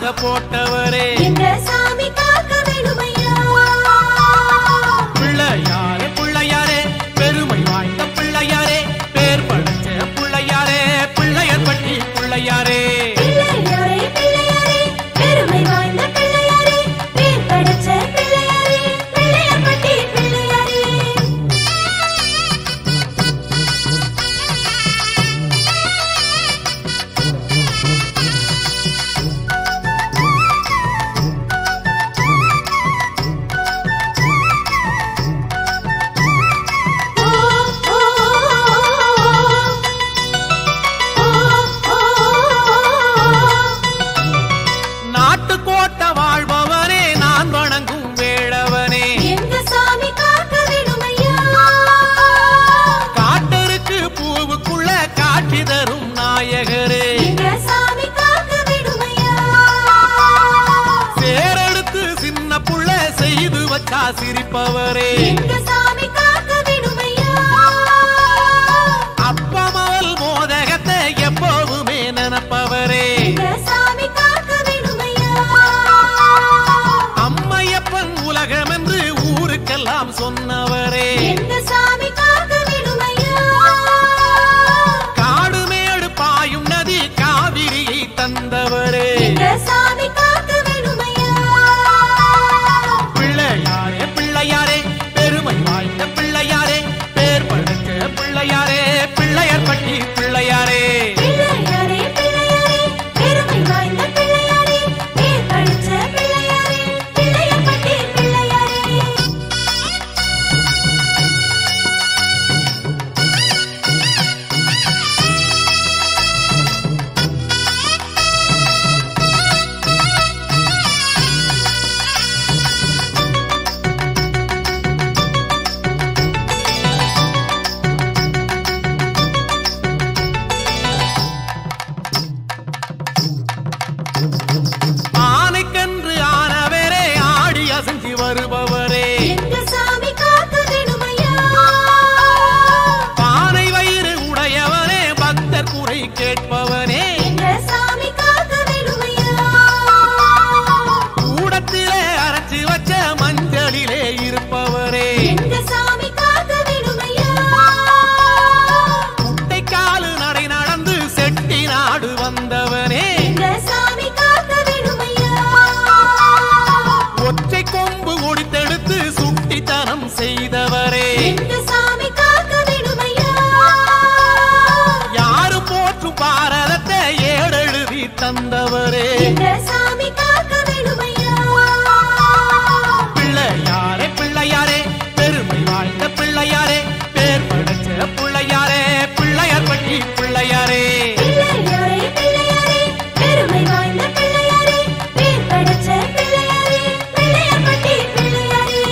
மாலை போட்டவரே எங்க சாமி காக்க வேணுமையா பிள்ளையாரே பிள்ளையாரே பெருமை வாய்ந்த பிள்ளையாரே பேர் படைச்ச பிள்ளையாரே பிள்ளையர் பட்டி பிள்ளையாரே பிள்ளையாரே பிள்ளையாரே பெருமை வாய்ந்த பிள்ளையாரே பேர் படைச்ச பிள்ளையாரே பிள்ளையார் பட்டி பிள்ளையாரே ஓ ஓ ஓ நாட்டுக்கோட்ட வாழ்பவனே நான் வணங்கும் வேளவனே எங்க சாமி காக்க வேணுமையா காட்டருக்கு பூவுக்குள்ள காட்சி தரும் நாயகரே எங்க சாமி காக்க வேணுமையா சேரெடுத்து சின்ன புள்ள செய்து வச்சா சிரிப்பவரே எங்க சாமி காக்க வேணுமையா அப்பமவல் மோதகத்தை எப்போதுமே நினைப்பவரே எங்க சாமி காக்க வேணுமையா அம்மையப்பன் உலகம் என்று ஊருக்கெல்லாம் சொன்னவரே எங்க சாமி காக்க வேணுமையா காடு மேடு பாயும் நதி காவிரியை தந்தவரே எங்க சாமி காக்க வேணுமையா பிள்ளையாரே பிள்ளையாரே பெருமை வாய்ந்த பிள்ளையாரே பேர் படைச்ச பிள்ளையாரே பிள்ளையர் பட்டி பிள்ளையாரே பிள்ளையாரே பிள்ளையாரே பெருமை வாய்ந்த பிள்ளையாரே பேர் படிச்ச பிள்ளையாரே பிள்ளையார் பட்டி பிள்ளையாரே ஆனைக்கன்று ஆனவரே ஆடி அசைஞ்சு வருபவரே எங்க சாமி காக்க வேணுமையா பானை வயிறு உடையவனே பக்தர் குறை கேட்பவனே எங்க சாமி காக்க வேணுமையா கூடத்திலே அரைச்சு வச்ச மஞ்சளிலே இருப்பவரே எங்க சாமி காக்க வேணுமையா முட்டைக்காலு நடை நடந்து செட்டி நாடு வந்தவனே எங்க சாமி காக்க வேணுமையா ஒற்றை கொம்பு ஒடித்தெடுத்து சுட்டித்தனம் செய்தவரே எங்க சாமி காக்க வேணுமையா யாரும் போற்றும் பாரதத்தை ஏடெழுதி தந்தவரே எங்க சாமி காக்க வேணுமையா பிள்ளையாரே பிள்ளையாரே பெருமை வாழ்ந்த பிள்ளையாரே பேர் படைச்ச பிள்ளையாரே பிள்ளையார் பட்டி பிள்ளையாரே பிள்ளையாரே பிள்ளையாரே பெருமை வாய்ந்த பிள்ளையாரே பேர் படைச்ச பிள்ளையாரே பிள்ளையார் பட்டி பிள்ளையாரே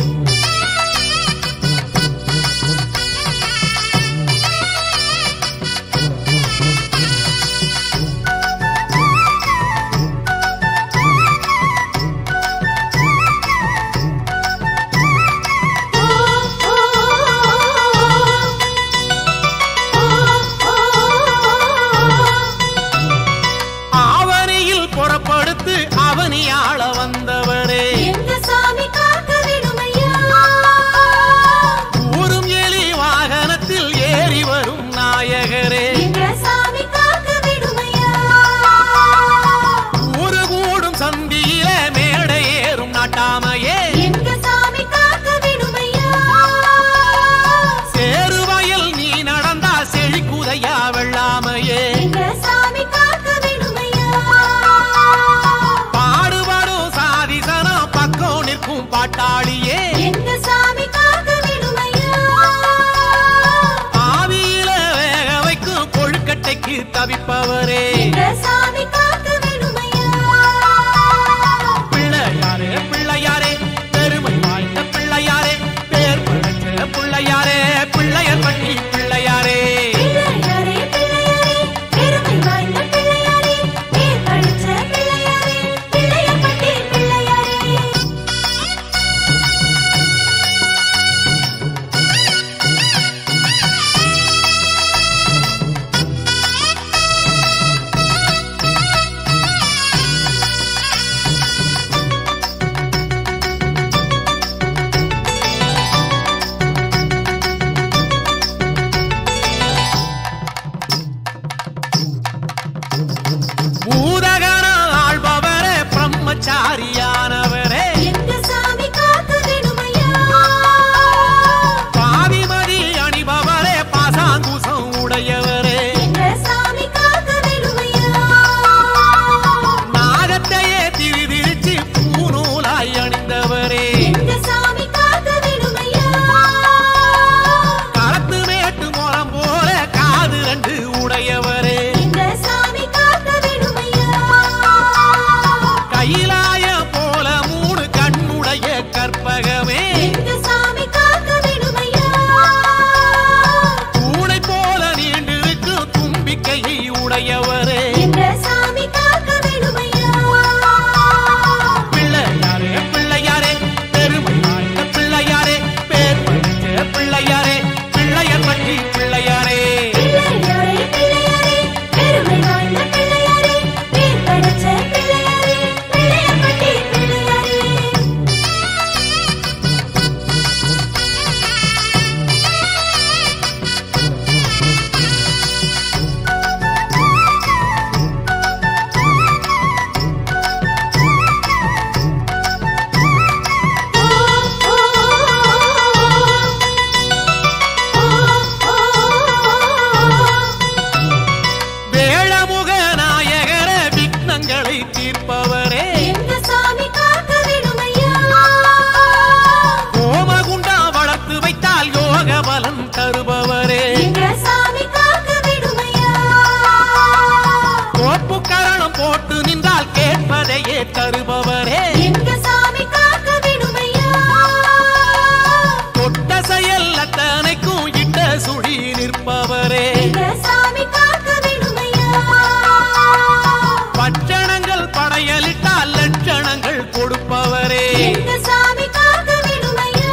ஓ ஓ ஓ ஆவணியில் புறப்படுத்து அவனியாள வந்தவரே எங்க சாமி காக்க வேணுமையா ஊரும் எலி வாகனத்தில் ஏறி வரும் நாயகரே எங்க சாமி காக்க வேணுமையா ஊரு கூடும் சந்தியில மேடை ஏறும் நாட்டாமையே எங்க சாமி காக்க வேணுமையா சேருவயல் நீ நடந்தா செழிக்குதையா வெள்ளாமையே எங்க சாமி காக்க வேணுமையா பாடுபடும் சாதி தருபவரே எங்க சாமி காக்க வேணுமையா தொட்ட செயல் அத்தனைக்கும் இட்ட சுழி நிற்பவரே எங்க சாமி காக்க வேணுமையா பட்சணங்கள் படையலிட்டால் லட்சணங்கள் கொடுப்பவரே எங்க சாமி காக்க வேணுமையா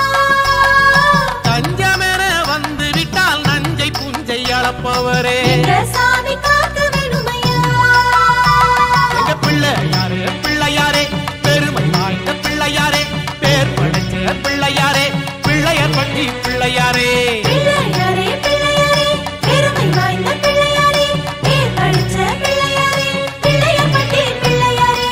தஞ்சமென வந்து விட்டால் நஞ்சை புஞ்சை அளப்பவரே எங்க சாமி காக்க வேணுமையா எங்க பிள்ளையாரே பிள்ளையாரே பெருமை வாய்ந்த பிள்ளையாரே பேர் படைச்ச பிள்ளையாரே பிள்ளையர் பட்டி பிள்ளையாரே பிள்ளையாரே பிள்ளையாரே பெருமை வாய்ந்த பிள்ளையாரே பேர் படிச்ச பிள்ளையாரே பிள்ளையார் பட்டி பிள்ளையாரே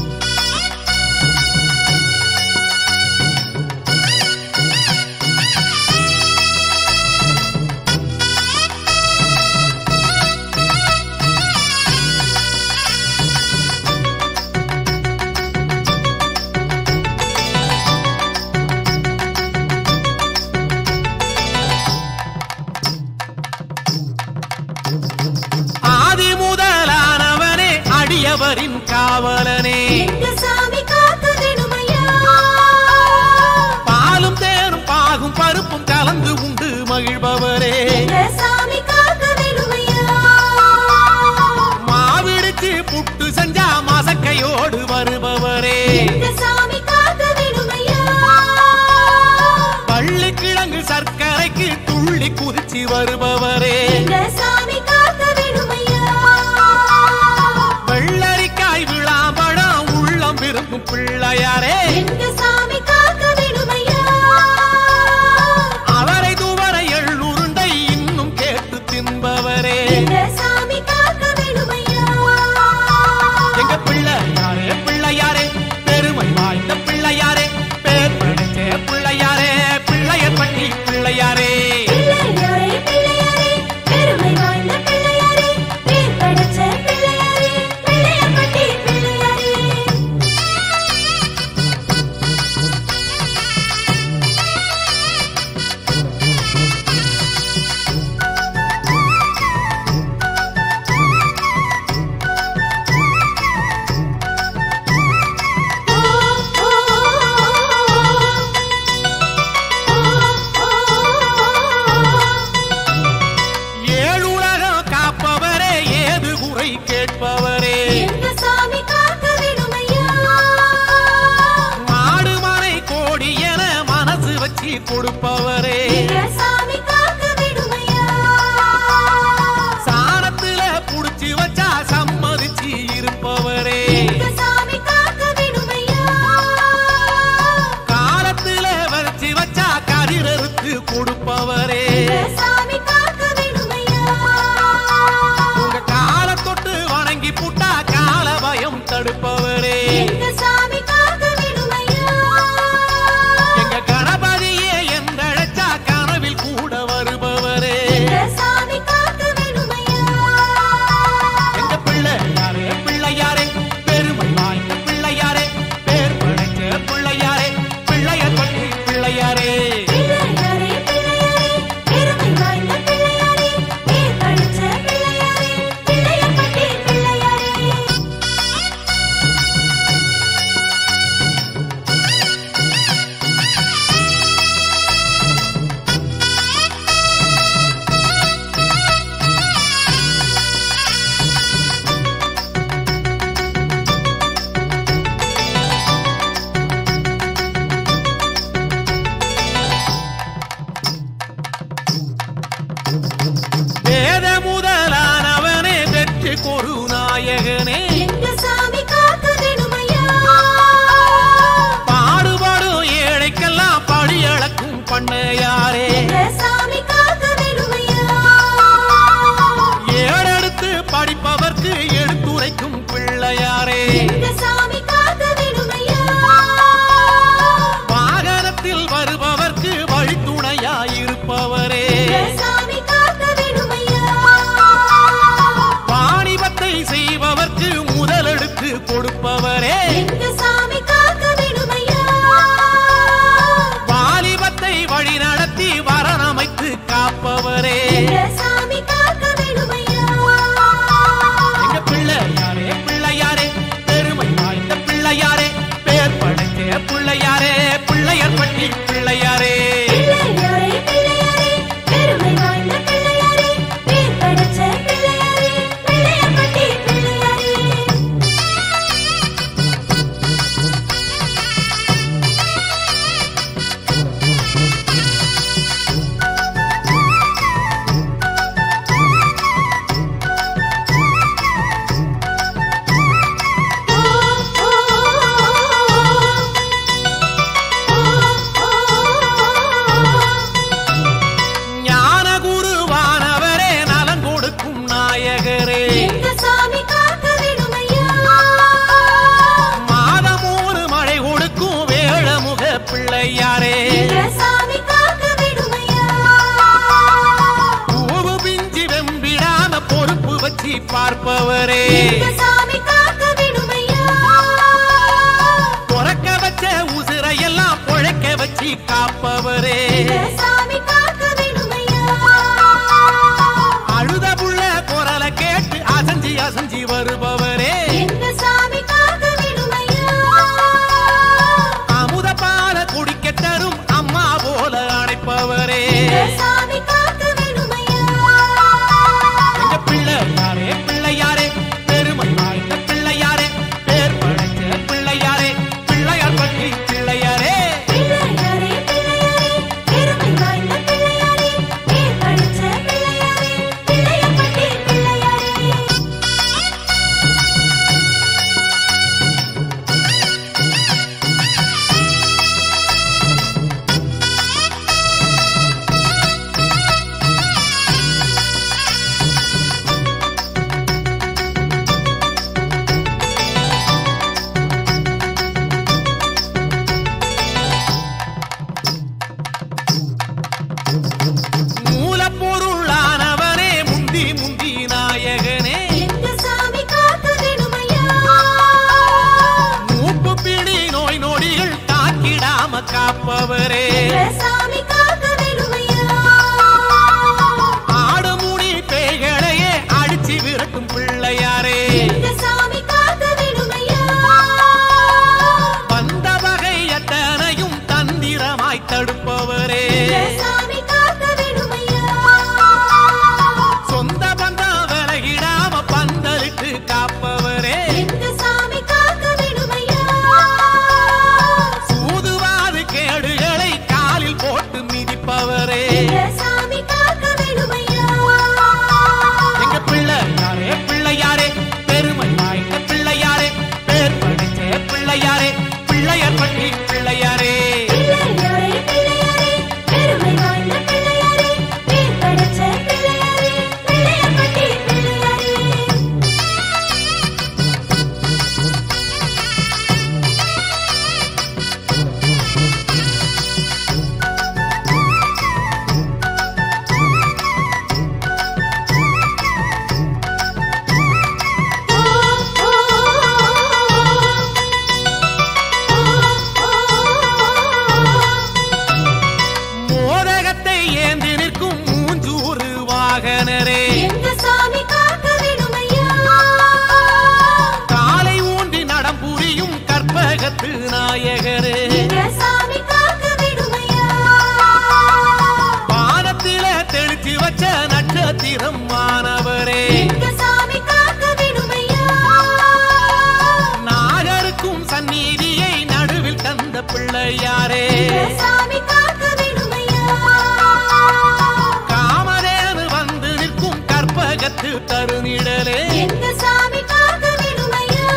ஆதி முதலானவனே அடியவரின் காவலனே எங்க சாமி காக்க வேணுமையா பாலும் தேனும் பாகும் பருப்பும் கலந்து உண்டு மகிழ்பவரே எங்க சாமி காக்க வேணுமையா மாவிடுச்சு புட்டு செஞ்சா மசக்கையோடு வருபவரே எங்க சாமி காக்க வேணுமையா பள்ளி கிழங்கு சர்க்கரைக்கு துள்ளி குதிச்சு வருபவரே எங்க சாமி காக்க வேணுமையா வெள்ளரிக்காய் விழாம்பழம் உள்ளம் விரும்பும் பிள்ளையாரே எங்க சாமி காக்க வேணுமையா அவரை துவரை எள்ளுருண்டை இன்னும் கேட்டு தின்பவரே எங்க சாமி காக்க வேணுமையா எங்க பிள்ளையாரே பிள்ளையாரே பெருமை வாய்ந்த பிள்ளையாரே பேர் படைச்ச பிள்ளையாரே பிள்ளையர் பட்டி பிள்ளையாரே பிள்ளையாரே பிள்ளையாரே பெருமை வாய்ந்த பிள்ளையாரே பேர் படிச்ச பிள்ளையாரே பிள்ளையார் பட்டி பிள்ளையாரே காப்பவரே எங்க சாமி காக்க வேணுமையா துறக்க வச்ச உசிரையெல்லாம் பொழைக்க வச்சு காப்பவரே எங்க சாமி காக்க வேணுமையா அழுத புள்ள குரலை கேட்டு அசஞ்சி அசஞ்சி வருபவரே எங்க சாமி காக்க வேணுமையா அமுத பால குடிக்க தரும் அம்மா போல அணைப்பவரே எங்க சாமி காக்க வேணுமையா எங்க பிள்ளையாரே பிள்ளையாரே பெருமை வாய்ந்த பிள்ளையாரே பேர் படைச்ச பிள்ளையாரே பிள்ளையார் பற்றி பிள்ளையாரே பிள்ளையாரே பிள்ளையாரே பெருமை வாய்ந்த பிள்ளையாரே பேர் படிச்ச பிள்ளையாரே பிள்ளையப்பட்டி பிள்ளையாரே மூலப்பொருளானவனே முந்தி முந்தி நாயகனே எங்க சாமி காக்க வேணுமையா மூப்பு பிடி நோய் நொடிகள் தாக்கிடாம காப்பவரே எங்க சாமி காக்க வேணுமையா ஆடு முடி பேய்களையே அடிச்சு விரட்டும் பிள்ளையாரே எங்க சாமி காக்க வேணுமையா வந்த வகை எத்தனையும் தந்திரமாய் தடுப்பவரே எங்க சாமி காக்க வேணுமையா சொந்த பந்தம் விலகிடாம பந்தலிட்டு காப்பவரே எங்க சாமி காக்க வேணுமையா சூதுவாது கேடுகளை காலில் போட்டு மிதிப்பவரே எங்க சாமி காக்க வேணுமையா எங்க பிள்ளையாரே பிள்ளையாரே பெருமை வாய்ந்த பிள்ளையாரே பேர் படைச்ச பிள்ளையாரே பிள்ளையார் பற்றி பிள்ளையாரே பிள்ளையாரே பிள்ளையாரே பெருமை வாய்ந்த பிள்ளையாரே பேர் படைச்ச பிள்ளையாரே பிள்ளையப்பட்டி பிள்ளையாரே மோதகத்தை ஏந்தி நிற்கும் மூஞ்சூறு வாகனரே எங்க சாமி காக்க வேணுமையா காலை ஊண்டி நடம் புரியும் கற்பகத்து நாயகரே எங்க சாமி காக்க வேணுமையா வானத்தில தெளிச்சு வச்ச நட்சத்திரம் மாணவரே எங்க சாமி காக்க வேணுமையா நாகருக்கும் சந்நிதியை நடுவில் தந்த பிள்ளையாரே எங்க சாமி காக்க வேணுமையா காமதேனு வந்து நிற்கும் கற்பகத்து தருநிழலே எங்க சாமி காக்க வேணுமையா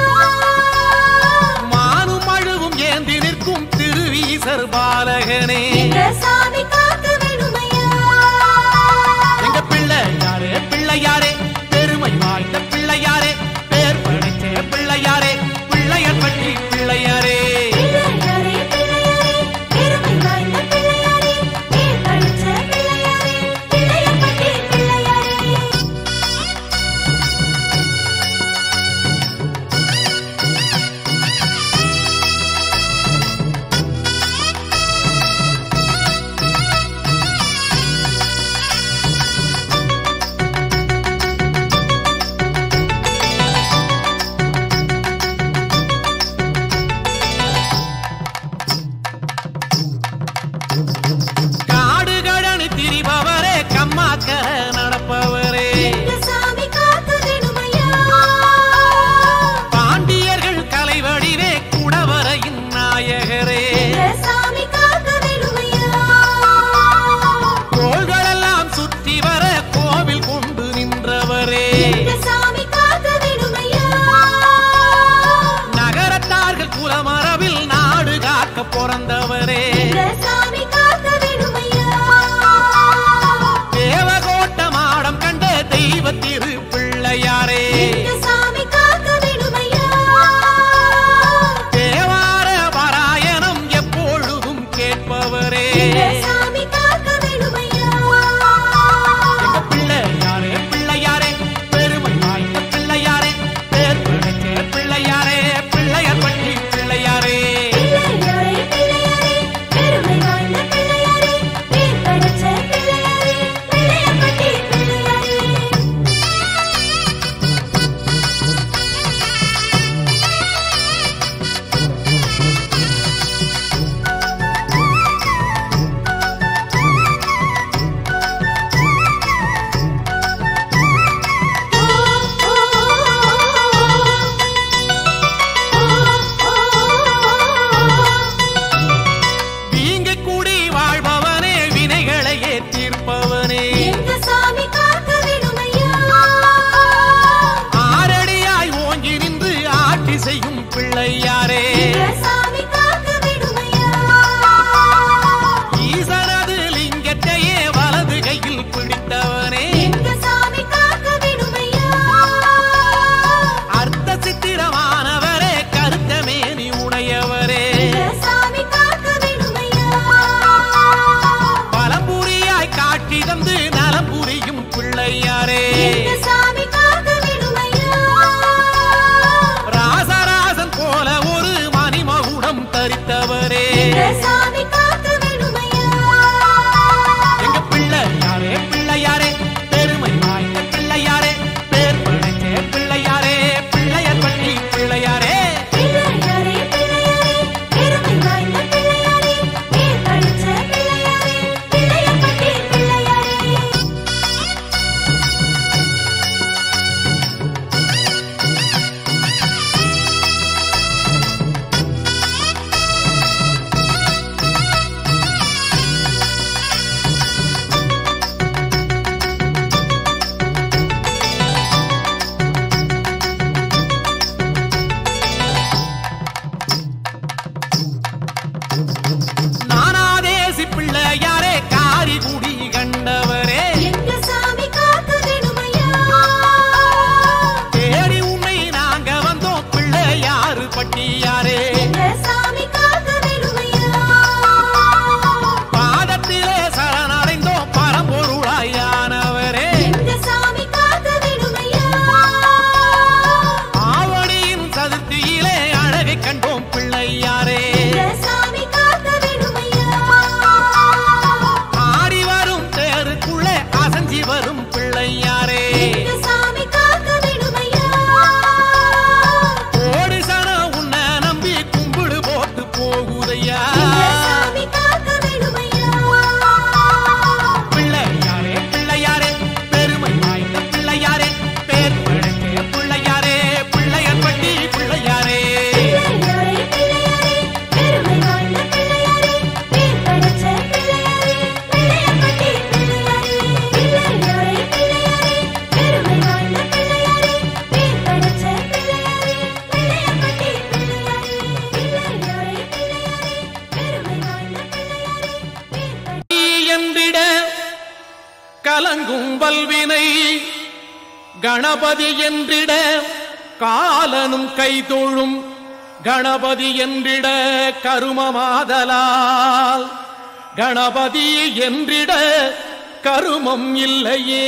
மானும் அழுவும் ஏந்தி நிற்கும் திருவீசர் பாலகனே எங்க சாமி காக்க வேணுமையா எங்க பிள்ளையாரே பிள்ளையாரே பெருமை வாய்ந்த பிள்ளையாரே பேர் படைச்ச பிள்ளையாரே பிள்ளையர் பற்றி பிள்ளையாரே பிள்ளையாரே பிள்ளையாரே பெருமை வாய்ந்த பிள்ளையாரே பேர் படிச்ச பிள்ளையாரே பிள்ளையப்பட்டி பிள்ளையாரே காடுகழனி திரிபவரே கம்மாக்கர நடப்பவரே எங்க சாமி காக்க வேணுமையா பாண்டியர்கள் கலைவடிவே குடவரையின் நாயகரே எங்க சாமி காக்க வேணுமையா கோள்களெல்லாம் சுற்றி வர கோவில் கொண்டு நின்றவரே எங்க சாமி காக்க வேணுமையா நகரத்தார்கள் குலமரபில் நாடு காக்க பிறந்தவரே எங்க சாமி காக்க வேணுமையா தேவகோட்ட மாடம் கண்ட தெய்வ திரு பிள்ளையாரே எங்க சாமி காக்க வேணுமையா தேவார பாராயணம் எப்பொழுதும் கேட்பவரே எங்க சாமி காக்க வேணுமையா எங்க பிள்ளையாரே பிள்ளையாரே பெருமை வாய்ந்த பிள்ளையாரே எங்க சாமி காக்க வேணுமையா ராசராசன் போல ஒரு மணிமகுடம் தரித்தவரே எங்க சாமி காக்க வேணுமையா எங்க பிள்ளையாரே பிள்ளையாரே பெருமை வாய்ந்த பிள்ளையாரே பேர் படைச்ச பிள்ளையாரே பிள்ளையர் பட்டி பிள்ளையாரே பிள்ளையாரே பிள்ளையாரே பெருமை வாய்ந்த பிள்ளையாரே பேர் படிச்ச பிள்ளையாரே பிள்ளையப்பட்டி பிள்ளையாரே நானாதேசி பிள்ளையாரே காரிகுடி கண்டவரே எங்க சாமி காக்க வேணுமையா தேடி உன்னை நாங்க வந்தோம் பிள்ளையாரு பட்டியாரே எங்க சாமி காக்க வேணுமையா பாதத்திலே சரணடைந்தோம் பரம்பொருளாயானவரே எங்க சாமி காக்க வேணுமையா ஆவணியின் சதுர்த்தியிலே அழகை கண்டோம் பிள்ளையாரே எங்க சாமி காக்க வேணுமையா ஆடி வரும் தேருக்குள்ளே அசஞ்சி வரும் பிள்ளையாரே எங்க சாமி காக்க வேணுமையா ஓடி சனம் உன்னை நம்பி கும்பிடு போட்டு போகுதையா எங்க சாமி காக்க வேணுமையா பிள்ளையாரே பிள்ளையாரே பெருமை வாய்ந்த பிள்ளையாரே பேர் படைக்க பிள்ளையாரே பிள்ளையர் பட்டி பிள்ளையாரே பிள்ளையாரே பிள்ளையாரே பெருமை வாய்ந்த பிள்ளையாரே பேர் படைச்ச பிள்ளையாரே பிள்ளையப்பட்டி பிள்ளையாரே பிள்ளையாரே பிள்ளையாரே பெருமை வாய்ந்த பிள்ளையாரே பேர் படைச்ச பிள்ளையாரே பிள்ளையப்பட்டி பிள்ளையாரே பிள்ளையாரே பிள்ளையாரே பெருமை வாய்ந்த பிள்ளையாரே பேர் படைச்ச என்றிட கலங்கும் வல்வினை கணபதி என்றிட காலனும் கைதொழும் கணபதி என்றிட கருமமாதலால் கணபதி என்றிட கருமம் இல்லையே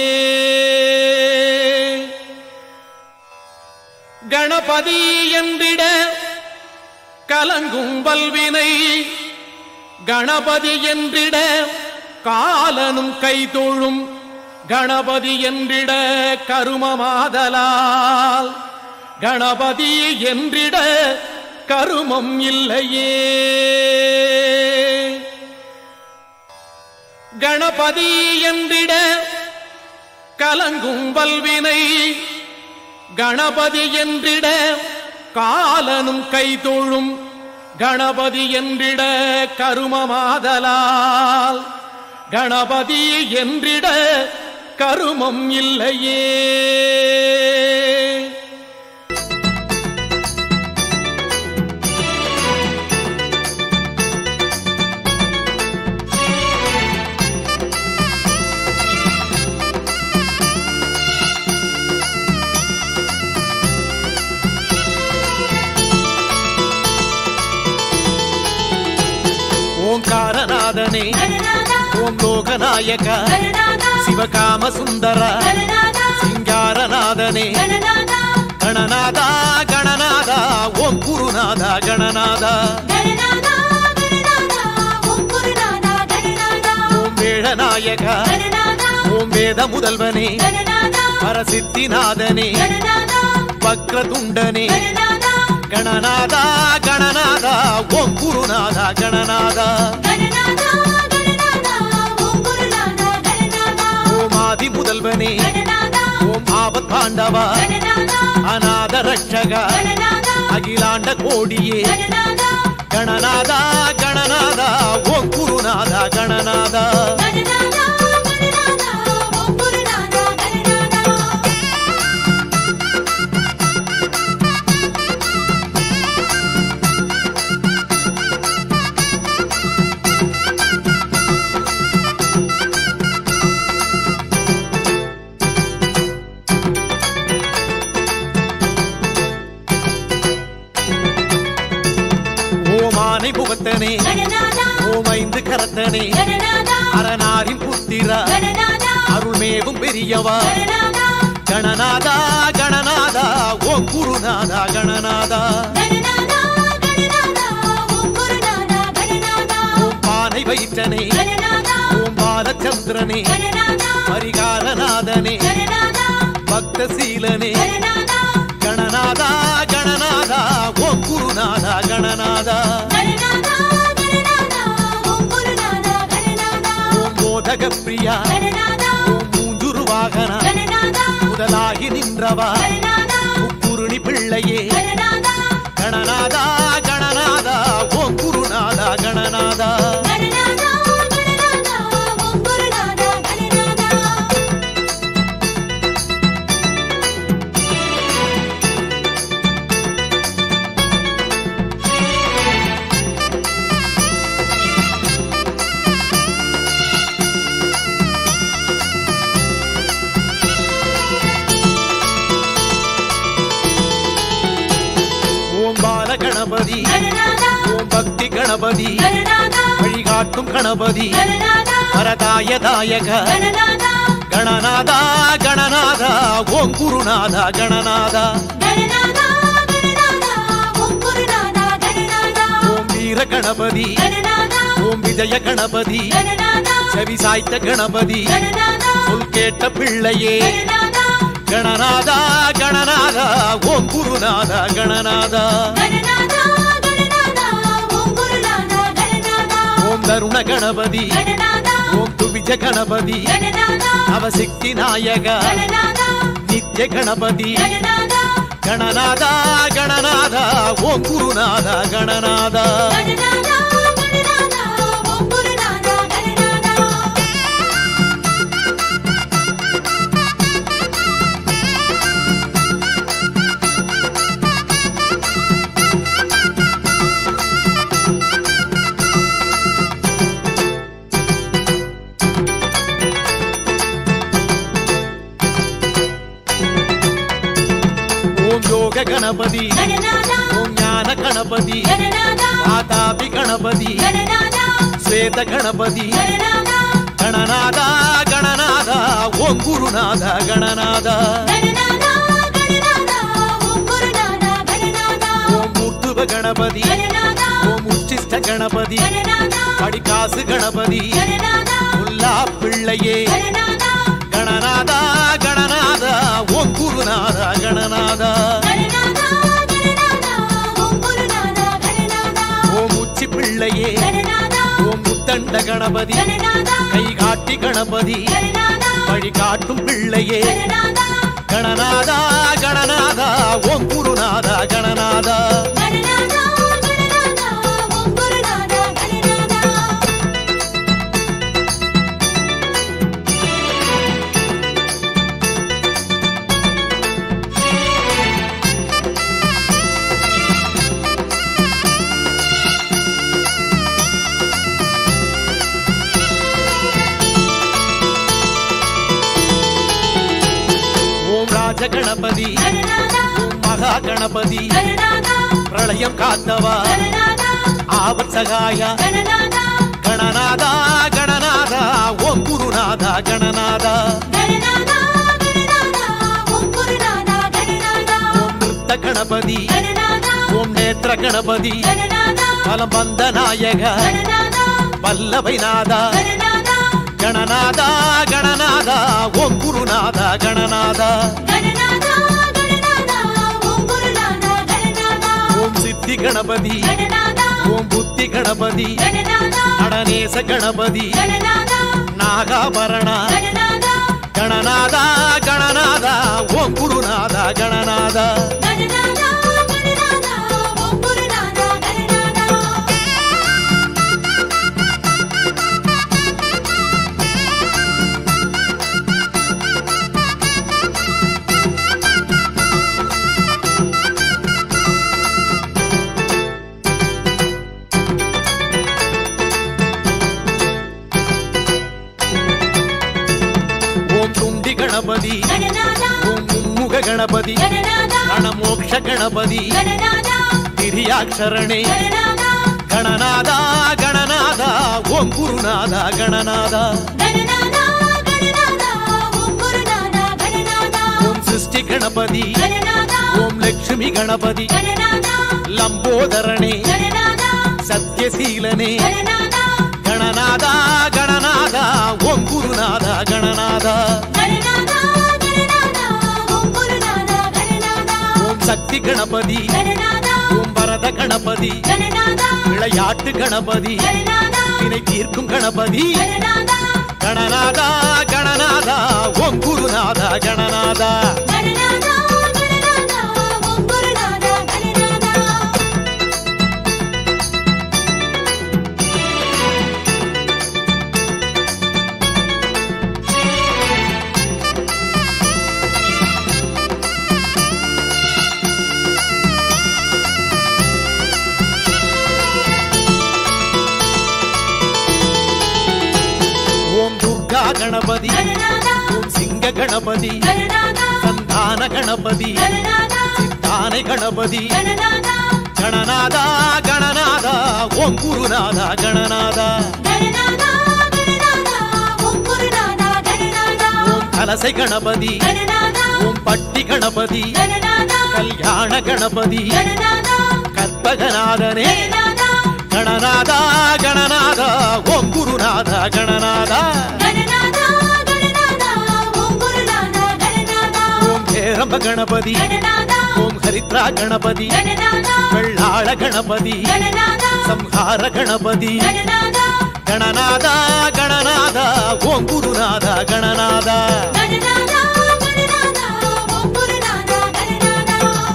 கணபதி என்றிட கலங்கும் வல்வினை கணபதி என்றிட காலனும் கைதொழும் கணபதி என்றிட கருமமாதலால் கணபதி என்றிட கருமம் இல்லையே கணபதி என்றிட கலங்கும் வல்வினை கணபதி என்றிட காலனும் கைதொழும் கணபதி என்றிட கருமமாதலால் கணபதி என்றிட கருமம் இல்லையே ஓங்காரநாதனே கணநாதா ஓம் லோகநாயக கணநாதா சிவகாம சுந்தர கணநாதா சிங்காரநாதனே கணநாதா கணநாதா கணநாதா ஓம் குருநாதா கணநாதா கணநாதா கணநாதா ஓம் குருநாதா கணநாதா ஓம் வேழநாயக கணநாதா ஓம் வேத முதல்வனே கணநாதா பரசித்திநாதனே கணநாதா வக்ரதுண்டனே கணநாதா கணநாதா கணநாதா ஓம் குருநாதா கணநாதா கணநாதா கணநாதா ஓம் குருநாதா கணநாதா ஓம் ஆதி முதல்வனே கணநாதா ஓம் ஆபத் பாண்டவா கணநாதா அநாத ரட்சகா கணநாதா அகிலாண்ட கோடியே கணநாதா கணநாதா கணநாதா ஓம் குருநாதா கணநாதா கணநாதா கணநாதா ஓம் குருநாதா கணநாதா ஓம் ஆனை முகத்தனே கணநாதா ஓம் ஐந்து கரத்தனே கணநாதா அரணாரின் புத்திரா கணநாதா அருள்மேவும் பெரியவா கணநாதா ಗಣನಾದ ಗಣನಾದ ಓಂ ಗುರುನಾದ ಗಣನಾದ ಗಣನಾದ ಗಣನಾದ ಓಂ ಗುರುನಾದ ಗಣನಾದ ಓಂ ಪಾனை ವೈದ್ಯನೇ ಗಣನಾದ ಓಂ ಬಾಲಚಂದ್ರನೇ ಗಣನಾದ ಪರಿகாரநாதனே ಗಣನಾದ பக்தசீலனே ಗಣನಾದ ಗಣನಾದ ಗಣನಾದ ಓಂ ಗುರುನಾದ ಗಣನಾದ ಗಣನಾದ ಗಣನಾದ ಓಂ ಗುರುನಾದ ಗಣನಾದ ಓಂ போதக பிரியா ಗಣನಾದ ஓம் மூஞ்சுரு வாகன ಗಣನಾದ முதலாகி நின்றவா ಗಣನಾದ முக்குருணி பிள்ளையே ಗಣನಾದ ಗಣನಾದ ಗಣನಾದ ಓಂ ಗುರುನಾದ ಗಣನಾದ ಗಣನಾದ ಗಣನಾದ ಓಂ ಗುರುನಾದ ಗಣನಾದ ஓம் பால கணபதி ಗಣನಾದ ஓம் பக்தி கணபதி ಗಣನಾದ வழிகாட்டும் கணபதி ಗಣನಾದ வரதாய தாயக ಗಣನಾದ ಗಣನಾದ ಗಣನಾದ ಓಂ ಗುರುನಾದ ಗಣನಾದ ಗಣನಾದ ಗಣನಾದ ಓಂ ಗುರುನಾದ ಗಣನಾದ ஓம் வீர கணபதி ಗಣನಾದ ஓம் விஜய கணபதி ಗಣನಾದ செவி சாய்த்த கணபதி ಗಣನಾದ சொல் கேட்ட பிள்ளையே ಗಣನಾದ ಗಣನಾದ ಗಣನಾದ ಓಂ ಗುರುನಾದ ಗಣನಾದ ಗಣನಾದ ಗಣನಾದ ಓಂ ಗುರುನಾದ ಗಣನಾದ ஓம் தருண கணபதி ಗಣನಾದ ஓம் துவிஜ கணபதி ಗಣನಾದ நவசக்தி நாயக ಗಣನಾದ நித்ய கணபதி ಗಣನಾದ ಗಣನಾದ ಗಣನಾದ ಓಂ ಗುರುನಾದ ಗಣನಾದ ಗಣನಾದ ಗಣನಾದ ಓಂ ಗುರುನಾದ ಗಣನಾದ ஓம் யோக கணபதி ಗಣನಾದ ஓம் ஞான கணபதி ಗಣನಾದ வாதாபி கணபதி ಗಣನಾದ ஸ்வேத கணபதி ಗಣನಾದ ಗಣನಾದ ಗಣನಾದ ಓಂ ಗುರುನಾದ ಗಣನಾದ ಗಣನಾದ ಗಣನಾದ ಓಂ ಗುರುನಾದ ಗಣನಾದ ஓம் முத்துவ கணபதி ಗಣನಾದ ஓம் உச்சிஷ்ட கணபதி ಗಣನಾದ படிகாசு கணபதி ಗಣನಾದ முல்லா பிள்ளையே ಗಣನಾದ ಗಣನಾದ ಗಣನಾದ ಓಂ ಗುರುನಾದ ಗಣನಾದ ಗಣನಾದ ಗಣನಾದ ಓಂ ಗುರುನಾದ ಗಣನಾದ ஓம் உச்சி பிள்ளையே ಗಣನಾದ ஓம் முத்தண்ட கணபதி ಗಣನಾದ கை காட்டி கணபதி ಗಣನಾದ வழிகாட்டும் பிள்ளையே ಗಣನಾದ ಗಣನಾದ ಗಣನಾದ ಓಂ ಗುರುನಾದ ಗಣನಾದ ಗಣನಾದ ಗಣನಾದ ಓಂ ಗುರುನಾದ ಗಣನಾದ ஓம் ராஜ கணபதி ಗಣನಾದ ஓம் மகா கணபதி ಗಣನಾದ பிரளயம் காத்தவா ಗಣನಾದ ஆபத் சகாய ಗಣನಾದ ಗಣನಾದ ಗಣನಾದ ಓಂ ಗುರುನಾದ ಗಣನಾದ ಗಣನಾದ ಗಣನಾದ ಓಂ ಗುರುನಾದ ಗಣನಾದ ஓம் நிறுத்த கணபதி ಗಣನಾದ ஓம் நேத்திர கணபதி ಗಣನಾದ பலம் வந்த நாயக ಗಣನಾದ வல்லவைநாத ಗಣನಾದ ಗಣನಾದ ಗಣನಾದ ಓಂ ಗುರುನಾದ ಗಣನಾದ ಗಣನಾದ ಗಣನಾದ ಓಂ ಗುರುನಾದ ಗಣನಾದ ஓம் சித்தி கணபதி ಗಣನಾದ ஓம் புத்தி கணபதி ಗಣನಾದ நடனேச கணபதி ಗಣನಾದ நாகாபரண ಗಣನಾದ ಗಣನಾದ ಗಣನಾದ ಓಂ ಗುರುನಾದ ಗಣನಾದ ಗಣನಾದ ಗಣನಾದ ಓಂ ಗುರುನಾದ ಗಣನಾದ ஓம் துண்டி கணபதி ಗಣನಾದ ஓம் மும்முக கணபதி ಗಣನಾದ கணமோக்ஷ கணபதி ಗಣನಾದ கிரியாட்சரணே ಗಣನಾದ ಗಣನಾದ ಗಣನಾದ ಓಂ ಗುರುನಾದ ಗಣನಾದ ಗಣನಾದ ಗಣನಾದ ಓಂ ಗುರುನಾದ ಗಣನಾದ ಷಷ್ಠಿ ಗಣಪತಿ ಗಣನಾಥ ಓಂ ಲಕ್ಷ್ಮಿ ಗಣಪತಿ ಗಣನಾಥ ಲಂಬೋದರಣೆ ಗಣನಾಥ ಸತ್ಯಶೀಲನೆ ಗಣನಾಥ ಗಣನಾದ ಗಣನಾದ ಓಂ ಗುರುನಾದ ಗಣನಾದ ಗಣನಾಥ ಗಣನಾಥ ಓಂ ಗುರುನಾಥ ಗಣನಾಥ ஓம் சக்தி கணபதி ಗಣನಾಥ ஓம் வரத கணபதி ಗಣನಾಥ விளையாட்டு கணபதி ಗಣನಾಥ வினை தீர்க்கும் கணபதி ಗಣನಾಥ கணநாதா கணநாதா ஓம் குருநாதா கணநாதா ಗಣನಾಥ ಗಣನಾಥ ಓಂ ಗುರುನಾಥ ಗಣನಾಥ ஓம் துர்கா கணபதி ಗಣನಾಥ ஓம் சிங்க கணபதி ಗಣನಾಥ சந்தான கணபதி ಗಣನಾಥ தானை கணபதி ಗಣನಾಥ கணநாதா கணநாதா ஓம் குருநாதா கணநாதா ಗಣನಾಥ ಗಣನಾಥ ಓಂ ಗುರುನಾಥ ಗಣನಾಥ ஓம் கலசை கணபதி ಗಣನಾಥ ஓம் பட்டி கணபதி ಗಣನಾಥ கல்யாண கணபதி ಗಣನಾಥ கற்பகநாதனே ಗಣನಾಥ கணநாதா கணநாதா ஓம் குருநாதா கணநாதா ಗಣನಾಥ ಗಣನಾಥ ಓಂ ಗುರುನಾಥ ಗಣನಾಥ ஓம் பேரம்ப கணபதி ಗಣನಾಥ ஓம் ஹரித்ரா கணபதி ಗಣನಾಥ வெள்ளாள கணபதி ಗಣನಾಥ ಸಂಹಾರ ಗಣಪತಿ ಗಣನಾಥ ಗಣನಾದ ಗಣನಾದ ಓಂ ಗುರುನಾದ ಗಣನಾದ ಗಣನಾಥ ಗಣನಾಥ ಓಂ ಗುರುನಾಥ ಗಣನಾಥ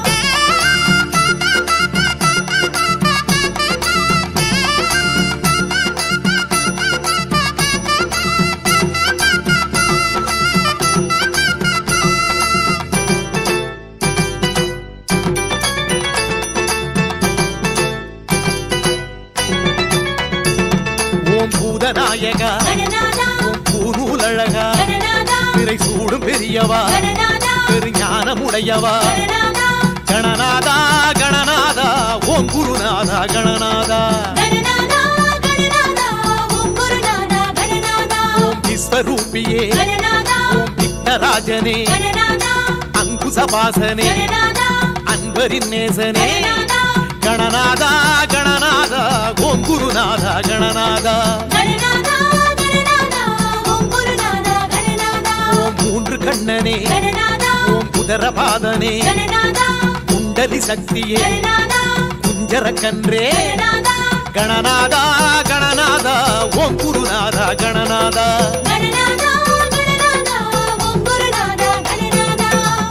ஓம் பூதநாயக ಗಣನಾಥ ஓம் பூநூலழக ಗಣನಾಥ திரை சூடும் பெரியவா ಗಣನಾಥ பெருஞானமுடையவா ಗಣನಾಥ கணநாதா கணநாதா ஓம் குருநாத கணநாத ಗಣನಾಥ ಗಣನಾಥ ಓಂ ಗುರುನಾಥ ಗಣನಾಥ ஓம் விஸ்வரூபியே ಗಣನಾಥ ஓம் விக்னராஜனே ಗಣನಾಥ அங்குசபாசனே ಗಣನಾಥ அன்பரின் நேசனே ಗಣನಾಥ கணநாதா கணநாதா ஓம் குருநாத கணநாத ಗಣನಾಥ ಗಣನಾಥ ಓಂ ಗುರುನಾಥ ಗಣನಾಥ ஓம் மூன்று கண்ணனே ಗಣನಾಥ ஓம் குதரபாதனே ಗಣನಾಥ குண்டலி சக்தியே ಗಣನಾಥ குஞ்சர கன்றே ಗಣನಾಥ கணநாதா கணநாதா ஓம் குருநாதா கணநாதா ಗಣನಾಥ ಗಣನಾಥ ಓಂ ಗುರುನಾಥ ಗಣನಾಥ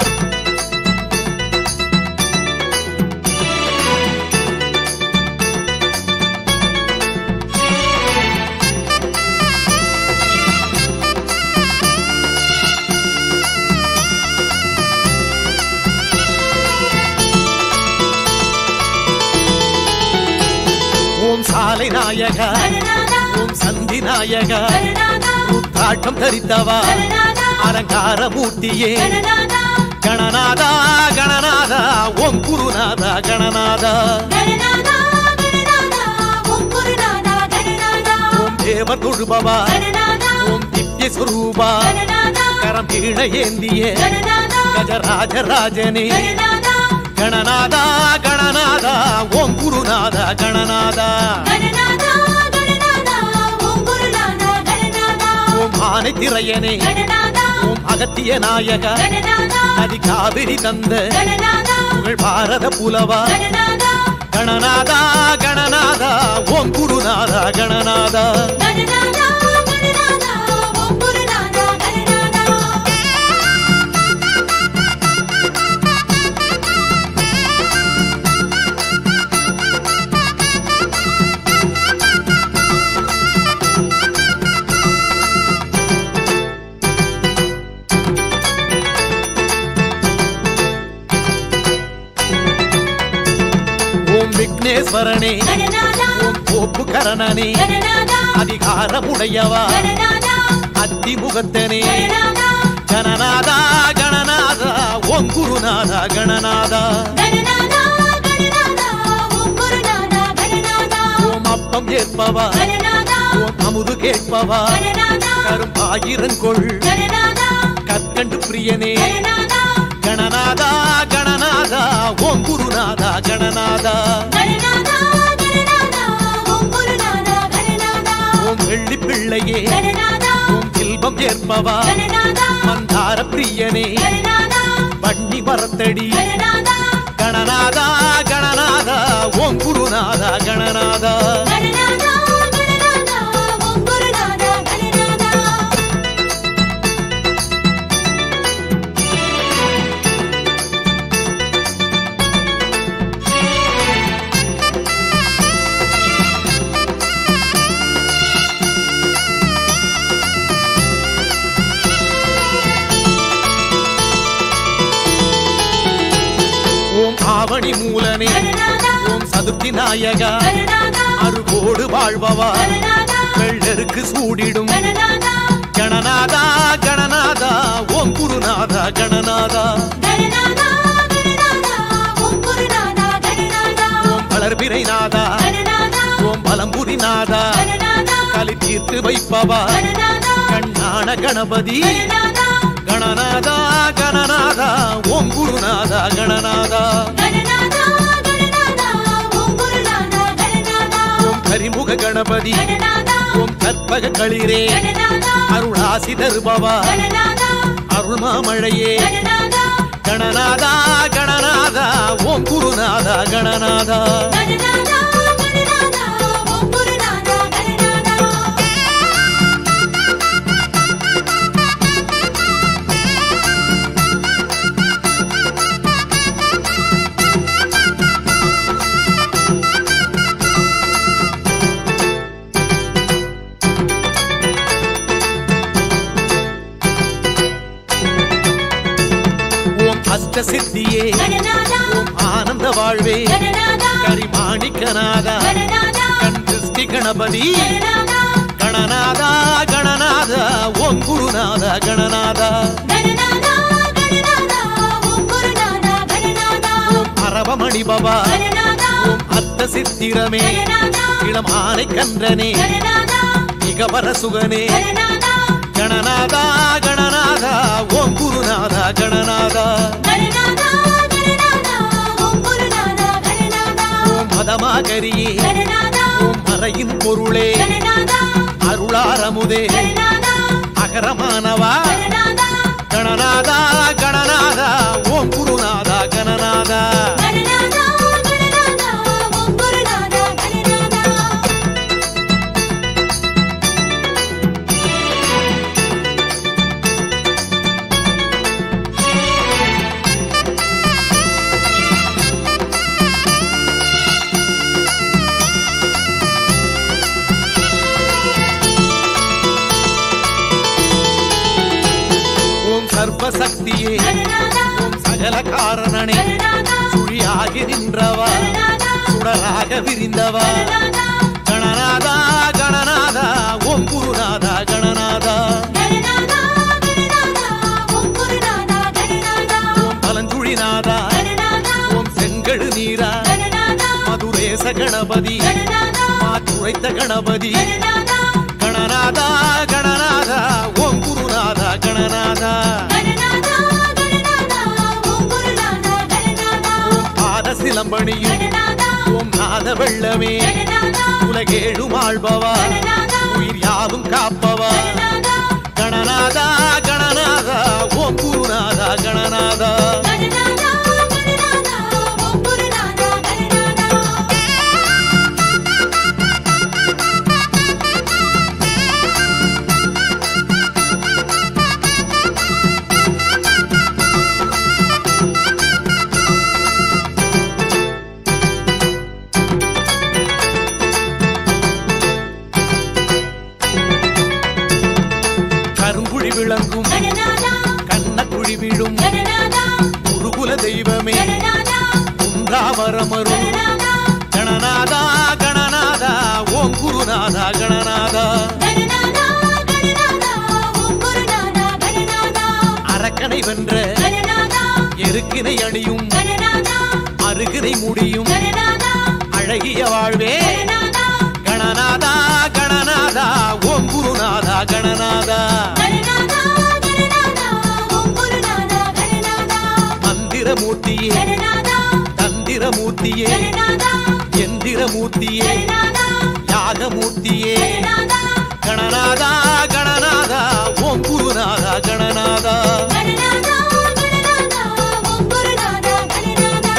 ஓம் சாலை நாயக ಗಣನಾಥ ஓம் சந்தி நாயக ಗಣನಾಥ ருத்ராட்டம் தரித்தவா ಗಣನಾಥ அலங்கார மூர்த்தியே ಗಣನಾಥ கணநாதா கணநாதா ஓம் குருநாதா கணநாதா ಗಣನಾಥ ಗಣನಾಥ ಓಂ ಗುರುನಾಥ ಗಣನಾಥ ஓம் தேவ தொழுபவா ಗಣನಾಥ ஓம் திவ்ய சுரூபா ಗಣನಾಥ கரம் கீழ ஏந்திய ಗಣನಾಥ கஜராஜராஜனே ಗಣನಾಥ கணநாதா கணநாதா ஓம் குருநாதா கணநாதா ಗಣನಾಥ ಗಣನಾಥ ಓಂ ಗುರುನಾಥ ಗಣನಾಥ ஓம் ஆனை திரையனே ಗಣನಾಥ ஓம் அகத்திய நாயக ಗಣನಾಥ நதி காவிரி தந்த ಗಣನಾಥ புகழ் பாரத புலவா ಗಣನಾಥ கணநாதா கணநாதா ஓம் குருநாதா கணநாதா ಗಣನಾಥ ಗಣನಾಥ ಓಂ ಗುರುನಾಥ ಗಣನಾಥ ஓம் விக்னேஸ்வரனே ಗಣನಾಥ ஓம் கோப்பு கரணனே ಗಣನಾಥ அதிகாரமுடையவா ಗಣನಾಥ அத்திமுகத்தனே ಗಣನಾಥ கணநாதா கணநாதா ஓம் குருநாதா கணநாதா ಗಣನಾಥ ಗಣನಾಥ ಓಂ ಗುರುನಾಥ ಗಣನಾಥ ஓம் அப்பம் ஏற்பவா ಗಣನಾಥ ஓம் அமுது கேட்பவா ಗಣನಾಥ கரும்பாயிரங்கொள் ಗಣನಾಥ கற்கண்டு பிரியனே ಗಣನಾಥ கணநாதா கணநாதா ஓம் குருநாதா கணநாதா கணநாதா கணநாதா ஓம் குருநாதா கணநாதா ஓம் வெள்ளி பிள்ளையே கணநாதா ஓம் செல்வம் ஏற்பவா கணநாதா மந்தார பிரியனே கணநாதா வன்னி மரத்தடி கணநாதா கணநாதா கணநாதா ஓம் குருநாதா கணநாதா கணநாதா கணநாதா ஓம் குருநாதா கணநாதா ஓம் ஆவணி மூலனே கணநாதா ஓம் சதுர்த்தி நாயகா கணநாதா அருகோடு வாழ்பவா கணநாதா வெள்ளருக்கு சூடிடும் கணநாதா கணநாதா கணநாதா ஓம் குருநாதா கணநாதா கணநாதா கணநாதா ஓம் குருநாதா கணநாதா ஓம் வளர்பிறை நாதா கணநாதா ஓம் பலம்புரி நாதா கணநாதா கலி தீர்த்து வைப்பவா கணநாதா கண்ணான கணபதி கணநாதா கணநாதா கணநாதா ஓம் குருநாதா கணநாதா கணநாதா கணநாதா ஓம் குருநாதா கணநாதா ஓம் கரிமுக கணபதி கணநாதா ஓம் கற்பக களிரே கணநாதா அருளாசி தருபவா கணநாதா அருள் மாமழையே கணநாதா கணநாதா கணநாதா ஓம் குருநாதா கணநாதா கணநாதா கணநாதா ஓம் குருநாதா கணநாதா ஓம் அஷ்ட சித்தியே கணநாதா ஓம் ஆனந்த வாழ்வே கணநாதா கரிமாணிக்கநாதா கணநாதா கண் திருஷ்டி கணபதி கணநாதா கணநாதா கணநாதா ஓம் குருநாதா கணநாதா கணநாதா கணநாதா ஓம் குருநாதா கணநாதா ஓம் அரவமணி பவா கணநாதா ஓம் அத்த சித்திரமே கணநாதா இளம் ஆனை கன்றனே கணநாதா மிகவர சுகனே கணநாதா கணநாதா கணநாதா ஓம் குருநாதா கணநாதா கணநாதா கணநாதா ஓம் குருநாதா கணநாதா ஓம் மதமாகரியே கணநாதா ஓம் மறையின் பொருளே கணநாதா அருளாரமுதே கணநாதா அகரமானவா கணநாதா கணநாதா கணநாதா ஓம் குருநாதா கணநாதா கணநாதா கணநாதா ஓம் குருநாதா கணநாதா ஓம் சர்வசக்தியே கணநாதா ஓம் சகல காரணனே கணநாதா சுழியாகி நின்றவா கணநாதா சுடராக விரிந்தவா கணநாதா கணநாதா கணநாதா ஓம் குருநாதா கணநாதா கணநாதா கணநாதா ஓம் குருநாதா கணநாதா ஓம் பலஞ்சுழிநாதா கணநாதா ஓம் செங்கழு நீரா கணநாதா மதுரேச கணபதி கணநாதா மாற்றுரைத்த கணபதி கணநாதா கணநாதா கணநாதா ஓம் குருநாதா கணநாதா கணநாதா கணநாதா ஓம் குருநாதா கணநாதா ஓம் பாத சிலம்பணியும் கணநாதா ஓம் நாத வெள்ளமே கணநாதா உலகேழும் ஆள்பவா கணநாதா உயிர் யாவும் காப்பவா கணநாதா கணநாதா கணநாதா ஓம் குருநாதா கணநாதா கணநாதா கணநாதா ஓம் குருநாதா கணநாதா கருங்குழி விளங்கும் கணநாதா கண்ணக்குழி விழும் கணநாதா குருகுல தெய்வமே கணநாதா குன்றாவரமரும் கணநாதா கணநாதா கணநாதா ஓம் குருநாதா கணநாதா கணநாதா கணநாதா ஓம் குருநாதா கணநாதா அரக்கனை வென்ற கணநாதா எருக்கினை அணியும் கணநாதா அருகினை முடியும் கணநாதா அழகிய வாழ்வே கணநாதா கணநாதா கணநாதா ஓம் குருநாதா கணநாதா கணநாதா கணநாதா ஓம் குருநாதா கணநாதா மந்திரமூர்த்தியே கணநாதா தந்திரமூர்த்தியே கணநாதா எந்திரமூர்த்தியே கணநாதா யாகமூர்த்தியே கணநாதா கணநாதா கணநாதா ஓம் குருநாதா கணநாதா கணநாதா கணநாதா ஓம் குருநாதா கணநாதா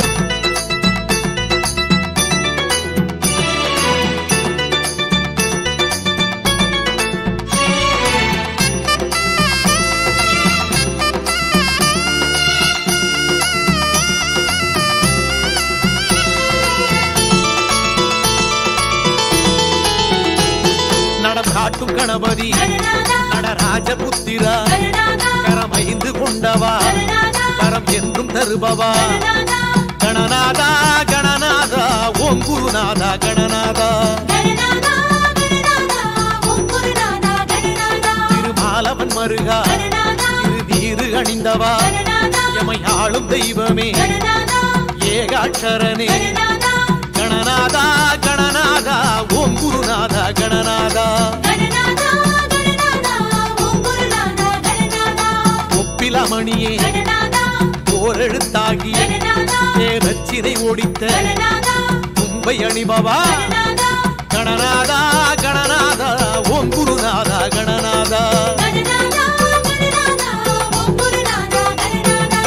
நடம் காட்டும் கணபதி கணநாதா நடராஜபுத்திரா கணநாதா கரமைந்து கொண்டவா கணநாதா கரம் என்றும் தருபவா கணநாதா கணநாதா கணநாதா ஓம் குருநாதா கணநாதா கணநாதா கணநாதா ஓம் குருநாதா கணநாதா திருமாலவன் மருகா கணநாதா திருநீரு அணிந்தவா கணநாதா எமையாளும் தெய்வமே கணநாதா ஏகாட்சரனே கணநாதா கணநாதா கணநாதா ஓம் குருநாதா கணநாதா கணநாதா கணநாதா ஓம் குருநாதா கணநாதா ஒப்பிலமணியே கணநாதா போரெழுத்தாகி கணநாதா தேரச்சினை ஓடித்த கணநாதா தும்பை அணிபவா கணநாதா கணநாதா கணநாதா ஓம் குருநாதா கணநாதா கணநாதா கணநாதா ஓம் குருநாதா கணநாதா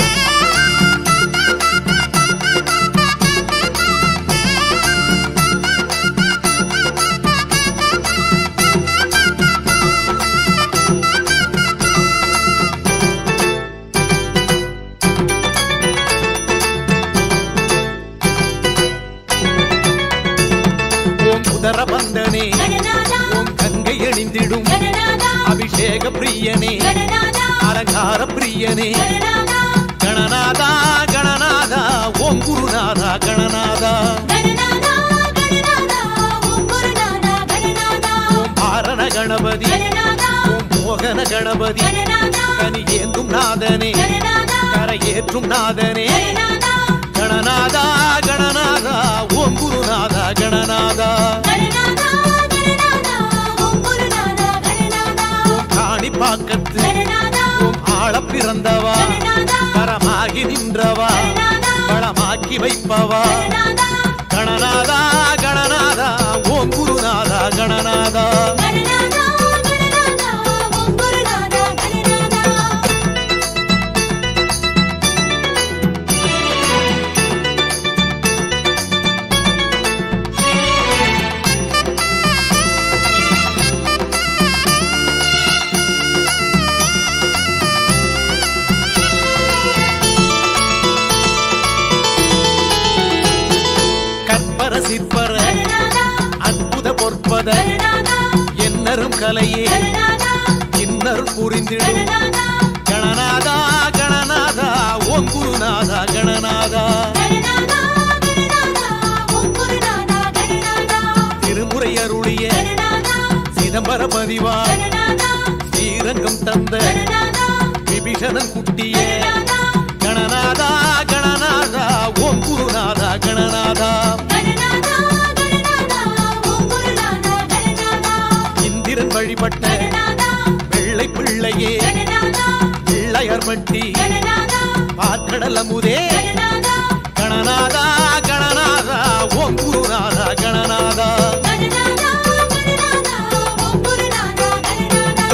ஓம் உதர பந்தனே கணநாதா ஓம் கங்கை அணிந்திடும் கணநாதா அபிஷேக பிரியனே கணநாதா அலங்கார பிரியனே கணநாதா கணநாதா கணநாதா ஓம் குருநாதா கணநாதா கணநாதா கணநாதா ஓம் குருநாதா கணநாதா ஓம் பாரண கணபதி கணநாதா ஓம் மோகன கணபதி கணநாதா கனி ஏந்தும் நாதனே கணநாதா கரையேற்றும் நாதனே கணநாதா கணநாதா கணநாதா ஓம் குருநாதா கணநாதா கணநாதா கணநாதா ஓம் குருநாதா கணநாதா ஓம் காணி பாக்கத்து கணநாதா ஓம் ஆள பிறந்தவா கணநாதா பரமாகி நின்றவா கணநாதா பழமாக்கி வைப்பவா கணநாதா கணநாதா கணநாதா ஓம் குருநாதா கணநாதா கணநாதா கணநாதா ஓம் குருநாதா கணநாதா கற்பர சிற்பர கணநாதா அற்புத பொற்பத கணநாதா என்னரும் கலையே கணநாதா இன்னரும் புரிந்திடும் கணநாதா கணநாதா கணநாதா ஓம் குருநாதா கணநாதா கணநாதா கணநாதா ஓம் குருநாதா கணநாதா திருமுறை அருளிய கணநாதா சிதம்பர பதிவா கணநாதா ஸ்ரீரங்கம் தந்த கணநாதா விபீஷணன் குட்டிய கணநாதா கணநாதா கணநாதா ஓம் குருநாதா கணநாதா கணநாதா கணநாதா ஓம் குருநாதா கணநாதா இந்திரன் வழிபட்ட கணநாதா வெள்ளை பிள்ளையே கணநாதா பிள்ளையர் மட்டி கணநாதா பார்க்கடல் அமுதே கணநாதா கணநாதா கணநாதா ஓம் குருநாதா கணநாதா கணநாதா கணநாதா ஓம் குருநாதா கணநாதா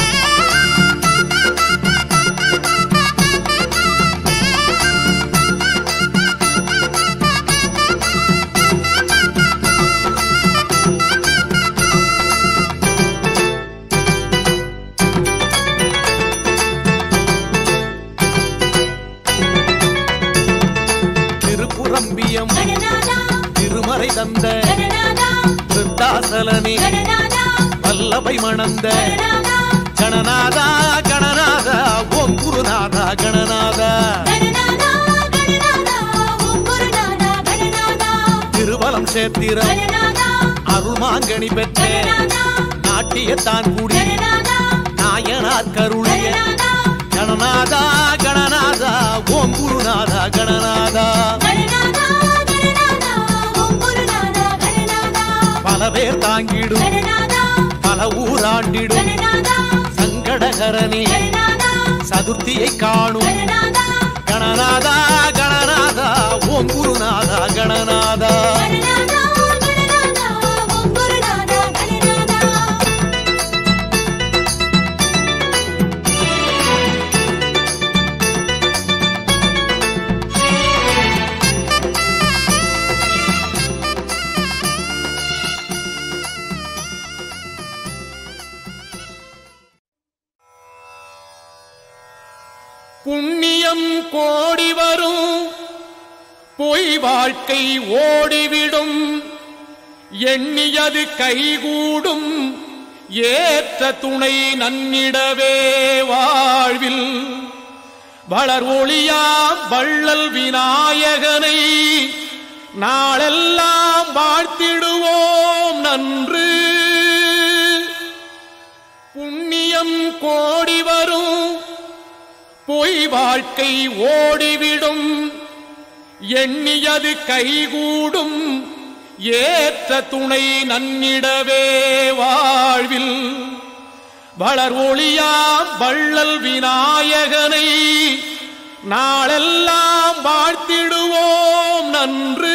திருப்புரம்பியம் கணநாதா திருமறை தந்த கணநாதா விருத்தாசலனே கணநாதா வல்லபை மணந்த கணநாதா கணநாதா கணநாதா ஓம் குருநாதா கணநாதா கணநாதா கணநாதா ஓம் குருநாதா கணநாதா திருவலம் சேத்திரம் கணநாதா அருள்மாங்கனி பெற்ற கணநாதா நாட்டியத்தான் கூடி கணநாதா நாயனார் கருளிய கணநாதா கணநாதா கணநாதா ஓம் குருநாதா கணநாதா கணநாதா கணநாதா ஓம் குருநாதா கணநாதா பல பேர் தாங்கிடும் கணநாதா பல ஊராண்டிடும் கணநாதா சங்கடகரனே கணநாதா சதுர்த்தியை காணும் கணநாதா கணநாதா கணநாதா ஓம் குருநாதா கணநாதா கணநாதா கணநாதா ஓம் குருநாதா கணநாதா புண்ணியம் கோடி வரும் பொய் வாழ்க்கை ஓடிவிடும் எண்ணியது கைகூடும் ஏற்ற துணை நன்னிடவே வாழ்வில் வளர் ஒளியாம் வள்ளல் விநாயகனை நாளெல்லாம் வாழ்த்திடுவோம் நன்று புண்ணியம் கோடி வரும் பொய் வாழ்க்கை ஓடிவிடும் எண்ணியது கைகூடும் ஏற்ற துணை நன்னிடவே வாழ்வில் வளர் ஒளியாம் வள்ளல் விநாயகனை நாளெல்லாம் வாழ்த்திடுவோம் நன்று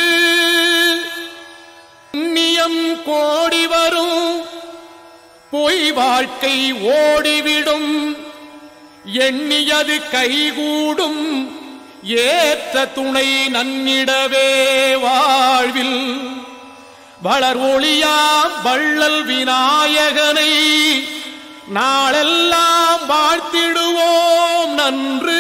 புண்ணியம் கோடி வரும் பொய் வாழ்க்கை ஓடிவிடும் எண்ணியது கைகூடும் ஏற்ற துணை நன்னிடவே வாழ்வில் வளர் ஒளியாம் வள்ளல் விநாயகனை நாளெல்லாம் வாழ்த்திடுவோம் நன்று